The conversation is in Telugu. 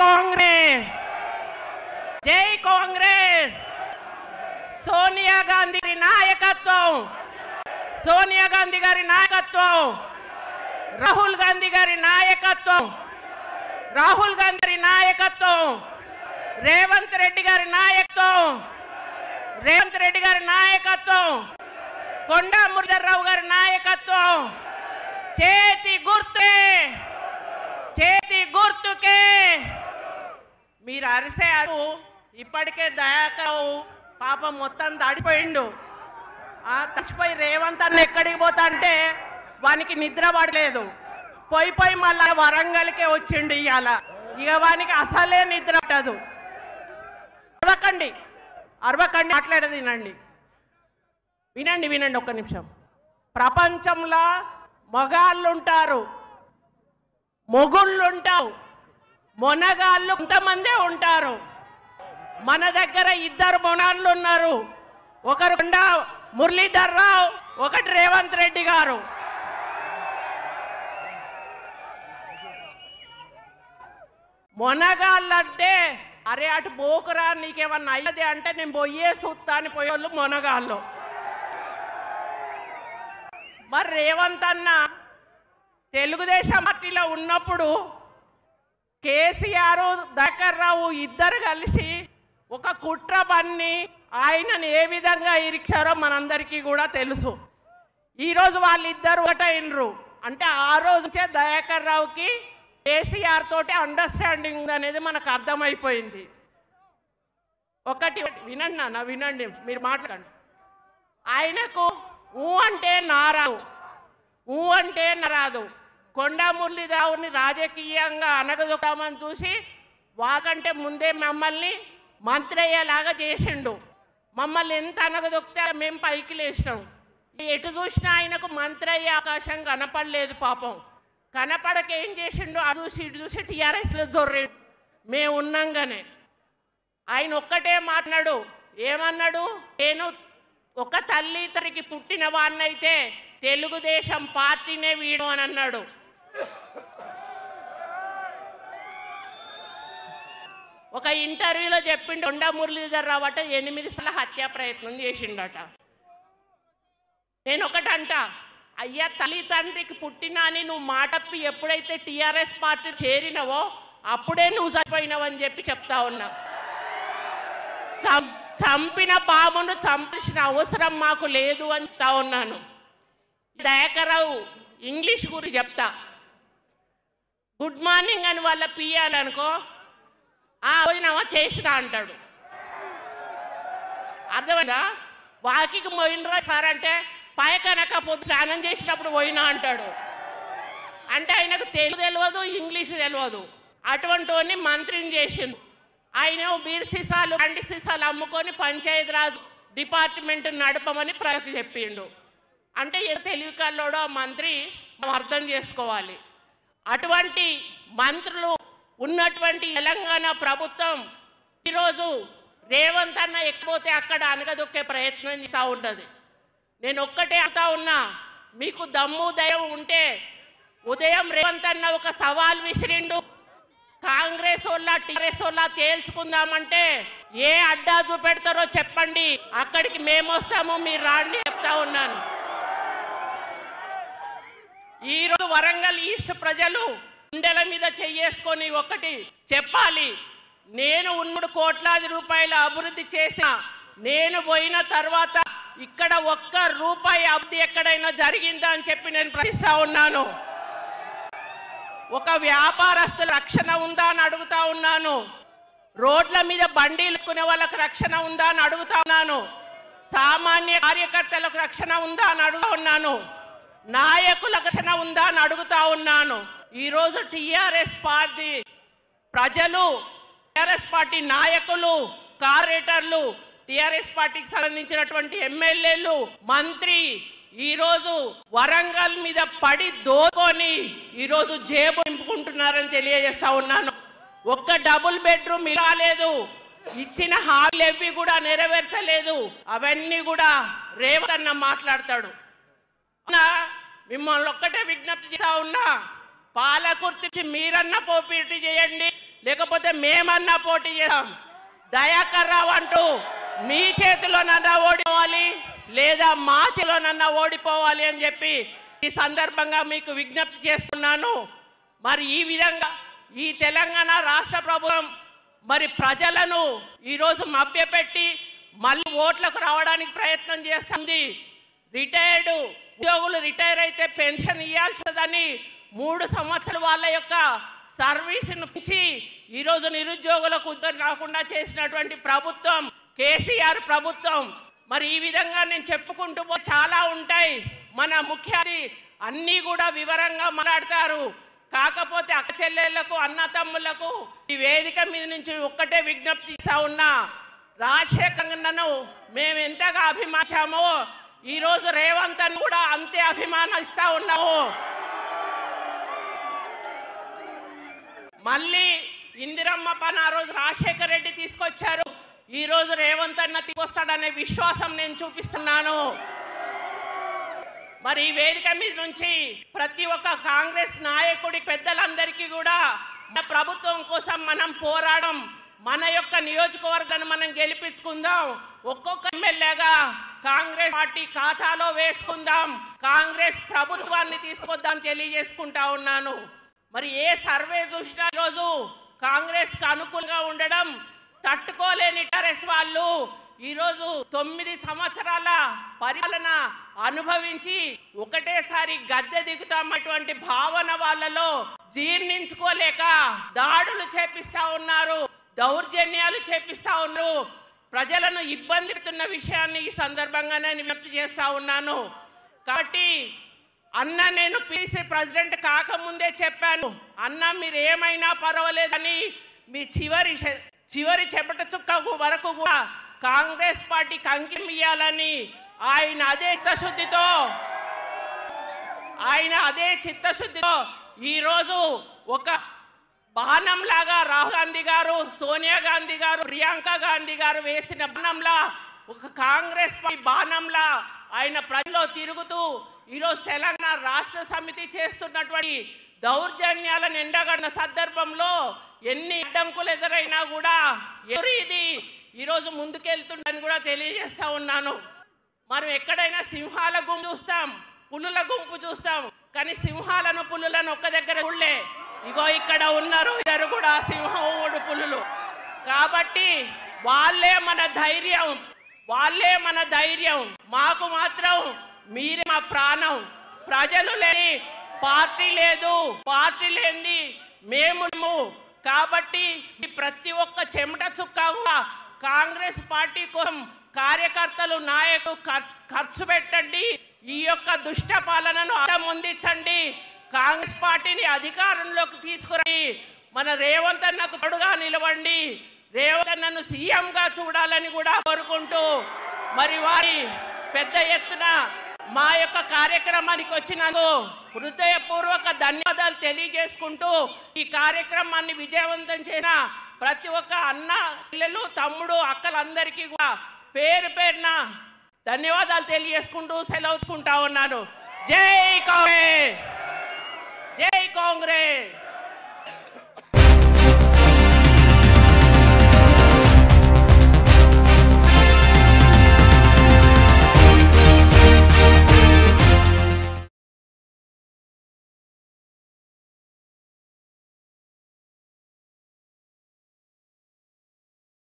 కాంగ్రెస్ జై కాంగ్రెస్ సోనియా గాంధీ గారి నాయకత్వం సోనియా గాంధీ గారి నాయకత్వం రాహుల్ గాంధీ గారి నాయకత్వం రాహుల్ గాంధీ గారి నాయకత్వం రేవంత్ రెడ్డి గారి నాయకత్వం రేవంత్ రెడ్డి గారి నాయకత్వం కొండా మురళీధరరావు గారి నాయకత్వం చేతి గుర్తే చేతి గుర్తుకే మీరు అరిసారు ఇప్పటికే దయాకరావు పాపం మొత్తం దాడిపోయిండు ఆ, చచ్చిపోయి రేవంత్ అన్న ఎక్కడికి పోతా అంటే వానికి నిద్ర పడలేదు పోయి పోయి మళ్ళా వరంగల్కే వచ్చిండు ఇవాళ ఇక వానికి అసలే నిద్ర పట్టదు అరవకండి అరవకండి మాట్లాడేది వినండి వినండి వినండి ఒక్క నిమిషం ప్రపంచంలో మగాళ్ళు ఉంటారు మొగుళ్ళు ఉంటారు మొనగాళ్ళు కొంతమందే ఉంటారు మన దగ్గర ఇద్దరు మొనాళ్ళు ఉన్నారు ఒకరు కొండా మురళీధర్ రావు ఒకటి రేవంత్ రెడ్డి గారు మొనగాళ్ళంటే అరే అటు పోకురా నీకేమన్నా అయ్యది అంటే నేను పోయే సుత్తా అని పోయేవాళ్ళు మొనగాళ్ళు మరి రేవంత్ అన్న తెలుగుదేశం పార్టీలో ఉన్నప్పుడు కేసీఆర్ దక్కర్ రావు ఇద్దరు కలిసి ఒక కుట్ర పన్ని ఆయనను ఏ విధంగా ఇరిచారో మనందరికీ కూడా తెలుసు ఈరోజు వాళ్ళిద్దరు ఒకటైనరు అంటే ఆ రోజుకే దయాకర్ రావుకి కేసీఆర్ తోటి అండర్స్టాండింగ్ అనేది మనకు అర్థమైపోయింది ఒకటి వినండి నాన్న వినండి మీరు మాట్లాడండి ఆయనకు ఊ అంటే నారాదు ఊ అంటే నరాదు కొండా మురళీరావుని రాజకీయంగా అనగదొక్కామని చూసి వాకంటే ముందే మమ్మల్ని మంత్రి అయ్యేలాగా చేసిండు మమ్మల్ని ఎంత అనగదొక్కితే మేము పైకి లేచినాం ఎటు చూసినా ఆయనకు మంత్రి అయ్యే అవకాశం కనపడలేదు పాపం కనపడక ఏం చేసిండు అటు చూసి ఇటు చూసి టీఆర్ఎస్లో జొర్రి మేము ఉన్నాగానే ఆయన ఒక్కటే మాట్లాడు ఏమన్నాడు నేను ఒక తల్లి తరికి పుట్టిన వాడినైతే తెలుగుదేశం పార్టీనే వీడు అని అన్నాడు ఒక ఇంటర్వ్యూలో చెప్పిండు కొండా మురళీధర్ రావు అట ఎనిమిది సార్లు హత్యా ప్రయత్నం చేసిండట నేను ఒకటంట అయ్యా తల్లి తండ్రికి పుట్టినా అని నువ్వు మాటప్పి ఎప్పుడైతే టీఆర్ఎస్ పార్టీ చేరినవో అప్పుడే నువ్వు చనిపోయినావని చెప్పి చెప్తా ఉన్నా చం- చంపిన పామును చంపాల్సిన అవసరం మాకు లేదు అని చెప్తా ఉన్నాను దయాకరావు ఇంగ్లీష్ గురించి చెప్తా గుడ్ మార్నింగ్ అని వాళ్ళ పియ్యాలనుకో ఆ పోయినావా చేసినా అంటాడు అర్థమైందా వాకికి పోయినరా సార్ అంటే పాయకనక పొద్దు స్నానం చేసినప్పుడు పోయినా అంటాడు అంటే ఆయనకు తెలుగు తెలియదు ఇంగ్లీష్ తెలియదు అటువంటి వాడిని మంత్రిని చేసిండు ఆయన బీర్ సీసాలు అండి సీసాలు అమ్ముకొని పంచాయతీరాజ్ డిపార్ట్మెంట్ నడపమని ప్రజలకు చెప్పిండు అంటే ఏ తెలివి కల్లోడో ఆ మంత్రి మనం అర్థం చేసుకోవాలి అటువంటి మంత్రులు ఉన్నటువంటి తెలంగాణ ప్రభుత్వం ఈరోజు రేవంత్ అన్న ఎక్కిపోతే అక్కడ అనగదొక్కే ప్రయత్నం చేస్తూ ఉంటుంది నేను ఒక్కటే అంటా ఉన్నా మీకు దమ్ము దయం ఉంటే ఉదయం రేవంత్ అన్న ఒక సవాల్ విసిరిండు కాంగ్రెస్ వాళ్ళ టీఆర్ఎస్ వాళ్ళ తేల్చుకుందామంటే ఏ అడ్డా చూపెడతారో చెప్పండి అక్కడికి మేము వస్తాము మీరు రాండి చెప్తా ఉన్నాను ఈరోజు వరంగల్ ఈస్ట్ ప్రజలు గుండెల మీద చెయ్యేసుకొని ఒకటి చెప్పాలి నేను ఉన్నడు కోట్లాది రూపాయల అభివృద్ధి చేసిన నేను పోయిన తర్వాత ఇక్కడ ఒక్క రూపాయి అభివృద్ధి ఎక్కడైనా జరిగిందా అని చెప్పి నేను ప్రశ్నిస్తా ఉన్నాను ఒక వ్యాపారస్తుల రక్షణ ఉందా అని అడుగుతా ఉన్నాను రోడ్ల మీద బండీలు కొనే వాళ్ళకి రక్షణ ఉందా అని అడుగుతా ఉన్నాను సామాన్య కార్యకర్తలకు రక్షణ ఉందా అని అడుగుతా ఉన్నాను నాయకులకు రక్షణ ఉందా అని అడుగుతా ఉన్నాను ఈరోజు టిఆర్ఎస్ పార్టీ ప్రజలు టిఆర్ఎస్ పార్టీ నాయకులు కార్పొరేటర్లు టిఆర్ఎస్ పార్టీకి సంబంధించినటువంటి ఎమ్మెల్యేలు మంత్రి ఈరోజు వరంగల్ మీద పడి దోకొని ఈరోజు జేబు నింపుకుంటున్నారని తెలియజేస్తా ఉన్నాను ఒక్క డబుల్ బెడ్రూమ్ ఇవ్వలేదు ఇచ్చిన హాల్ ఎవి కూడా నెరవేర్చలేదు అవన్నీ కూడా రేవంత్ అన్న మాట్లాడతాడు అవునా? మిమ్మల్ని ఒక్కటే విజ్ఞప్తి చేస్తా ఉన్నా పాలకుర్తి మీరన్న పోపీటి చేయండి లేకపోతే మేమన్నా పోటీ చేస్తాం దయాకర్ రావు అంటూ మీ చేతిలోనన్నా ఓడిపోవాలి లేదా మా చేతిలోనన్నా ఓడిపోవాలి అని చెప్పి ఈ సందర్భంగా మీకు విజ్ఞప్తి చేస్తున్నాను మరి ఈ విధంగా ఈ తెలంగాణ రాష్ట్ర ప్రభుత్వం మరి ప్రజలను ఈరోజు మభ్యపెట్టి మళ్ళీ ఓట్లకు రావడానికి ప్రయత్నం చేస్తుంది రిటైర్డ్ ఉద్యోగులు రిటైర్ అయితే పెన్షన్ ఇవ్వాల్సిందని మూడు సంవత్సరాలు వాళ్ళ యొక్క సర్వీస్ను పెంచి ఈరోజు నిరుద్యోగులకు ఉద్యోగం రాకుండా చేసినటువంటి ప్రభుత్వం కేసీఆర్ ప్రభుత్వం మరి ఈ విధంగా నేను చెప్పుకుంటూ పో- చాలా ఉంటాయి మన ముఖ్యాన్ని అన్నీ కూడా వివరంగా మాట్లాడతారు కాకపోతే అక్క చెల్లెళ్లకు అన్న తమ్ముళ్లకు ఈ వేదిక మీద నుంచి ఒక్కటే విజ్ఞప్తి ఇస్తా ఉన్నా రాజశేఖరను మేము ఎంతగా అభిమానించామో ఈరోజు రేవంత్ అని కూడా అంతే అభిమానిస్తా ఉన్నాము మళ్ళీ ఇందిరమ్మ పని ఆ రోజు రాజశేఖర రెడ్డి తీసుకొచ్చారు ఈ రోజు రేవంత్ అన్న తీసుకొస్తాడనే విశ్వాసం నేను చూపిస్తున్నాను మరి ఈ వేదిక మీద నుంచి ప్రతి ఒక్క కాంగ్రెస్ నాయకుడి పెద్దలందరికీ కూడా మన ప్రభుత్వం కోసం మనం పోరాడం మన యొక్క నియోజకవర్గాన్ని మనం గెలిపించుకుందాం ఒక్కొక్క ఎమ్మెల్యేగా కాంగ్రెస్ పార్టీ ఖాతాలో వేసుకుందాం కాంగ్రెస్ ప్రభుత్వాన్ని తీసుకొద్దాం తెలియజేసుకుంటా ఉన్నాను మరి ఏ సర్వే చూసినా ఈరోజు కాంగ్రెస్కి అనుకూలంగా ఉండడం తట్టుకోలేని టారెస్ వాళ్ళు ఈరోజు తొమ్మిది సంవత్సరాల పరిపాలన అనుభవించి ఒకటేసారి గద్దె దిగుతామటువంటి భావన వాళ్ళలో జీర్ణించుకోలేక దాడులు చేపిస్తా ఉన్నారు దౌర్జన్యాలు చేపిస్తా ఉన్నారు ప్రజలను ఇబ్బంది పెడుతున్న విషయాన్ని ఈ సందర్భంగా నేను విజ్ఞప్తి చేస్తా ఉన్నాను కాబట్టి అన్న నేను పీసీ ప్రెసిడెంట్ కాకముందే చెప్పాను అన్న మీరు ఏమైనా పర్వాలేదని మీ చివరి శ- చివరి చెమట చుక్క వరకు కూడా కాంగ్రెస్ పార్టీకి అంకితం ఇవ్వాలని ఆయన అదే చిత్తశుద్ధితో ఆయన అదే చిత్తశుద్ధితో ఈరోజు ఒక బాణంలాగా రాహుల్ గాంధీ గారు సోనియా గాంధీ గారు ప్రియాంక గాంధీ గారు వేసిన బాణంలా ఒక కాంగ్రెస్ పార్టీ బాణంలా ఆయన ప్రజల్లో తిరుగుతూ ఈరోజు తెలంగాణ రాష్ట్ర సమితి చేస్తున్నటువంటి దౌర్జన్యాలను ఎండగడిన సందర్భంలో ఎన్ని అడ్డంకులు ఎదురైనా కూడా ఎవరు ఇది ఈరోజు ముందుకెళ్తుందని కూడా తెలియజేస్తా ఉన్నాను మనం ఎక్కడైనా సింహాల గుంపు చూస్తాం పులుల గుంపు చూస్తాం కానీ సింహాలను పులులను ఒక్క దగ్గర చూడలే ఇగో ఇక్కడ ఉన్నారు ఇద్దరు కూడా సింహముడు పులులు కాబట్టి వాళ్ళే మన ధైర్యం వాళ్ళే మన ధైర్యం మాకు మాత్రం మీరే మా ప్రాణం ప్రజలు లేని పార్టీ లేదు పార్టీ లేనిది మేము లేము. కాబట్టి ఈ ప్రతి ఒక్క చెమట చుక్క కూడా కాంగ్రెస్ పార్టీ కోసం కార్యకర్తలు నాయకులు ఖర్- ఖర్చు పెట్టండి ఈ యొక్క దుష్ట పాలనను ముందించండి కాంగ్రెస్ పార్టీని అధికారంలోకి తీసుకురండి మన రేవంత్ అన్నకు తోడుగా నిలవండి రేవంత్ అన్నను సీఎంగా చూడాలని కూడా కోరుకుంటూ మరి వారి పెద్ద ఎత్తున మా యొక్క కార్యక్రమానికి వచ్చినందుకు హృదయపూర్వక ధన్యవాదాలు తెలియజేసుకుంటూ ఈ కార్యక్రమాన్ని విజయవంతం చేసిన ప్రతి ఒక్క అన్న పిల్లలు తమ్ముడు అక్కలందరికీ కూడా పేరు పేరున ధన్యవాదాలు తెలియజేసుకుంటూ సెలవుకుంటా ఉన్నాను జై కాంగ్రెస్ జై కాంగ్రెస్